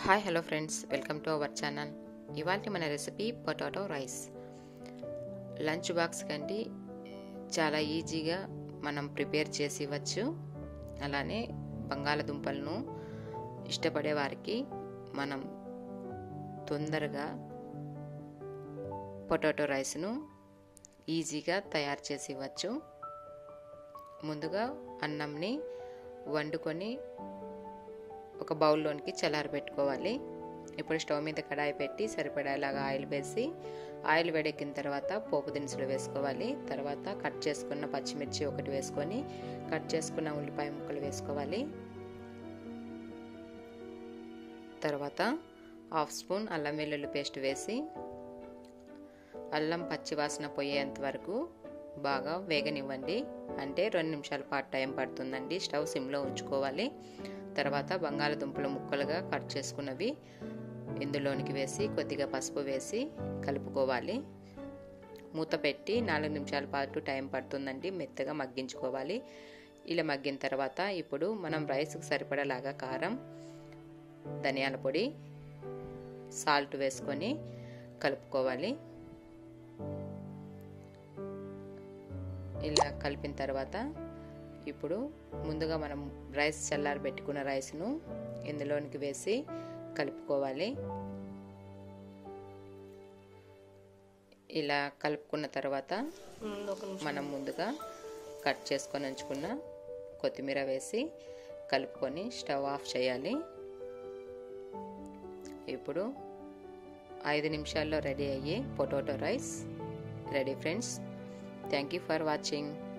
hi hello friends welcome to our channel ఇవాళ మన recipe potato rice lunch box కంటే చాలా ఈజీగా మనం ప్రిపేర్ చేసి ఇవ్వచ్చు అలానే బంగాళదుంపలను ఇష్టపడే వారికి మనం తొందరగా పొటాటో రైస్ను ఈజీగా తయారు చేసి ఇవ్వచ్చు ముందుగా అన్నంని వండుకొని ఒక బౌల్లోనికి చల్లారబెట్టుకోవాలి ఇప్పుడు స్టవ్ మీద కడాయి పెట్టి సరిపడేలాగా ఆయిల్ వేసి ఆయిల్ వేడెక్కిన తర్వాత పోపు దినుసులు వేసుకోవాలి తర్వాత కట్ చేసుకున్న పచ్చిమిర్చి ఒకటి వేసుకొని కట్ చేసుకున్న ఉల్లిపాయ ముక్కలు వేసుకోవాలి తర్వాత హాఫ్ స్పూన్ అల్లం వెల్లుల్లి పేస్ట్ వేసి అల్లం పచ్చి వాసన పోయేంత వరకు బాగా వేగనివ్వండి అంటే రెండు నిమిషాల పాటు టైం పడుతుందండి స్టవ్ సిమ్లో ఉంచుకోవాలి తర్వాత బంగాళదుంపలు ముక్కలుగా కట్ చేసుకున్నవి ఇందులోనికి వేసి కొద్దిగా పసుపు వేసి కలుపుకోవాలి మూత పెట్టి నాలుగు నిమిషాల పాటు టైం పడుతుందండి మెత్తగా మగ్గించుకోవాలి ఇలా మగ్గిన తర్వాత ఇప్పుడు మనం రైస్కి సరిపడలాగా కారం ధనియాల పొడి సాల్ట్ వేసుకొని కలుపుకోవాలి ఇలా కలిపిన తర్వాత ఇప్పుడు ముందుగా మనం రైస్ చల్లారి పెట్టుకున్న రైస్ను ఇందులోనికి వేసి కలుపుకోవాలి ఇలా కలుపుకున్న తర్వాత మనం ముందుగా కట్ చేసుకొని ఉంచుకున్న కొత్తిమీర వేసి కలుపుకొని స్టవ్ ఆఫ్ చేయాలి ఇప్పుడు ఐదు నిమిషాల్లో రెడీ అయ్యే potato rice ready friends thank you for watching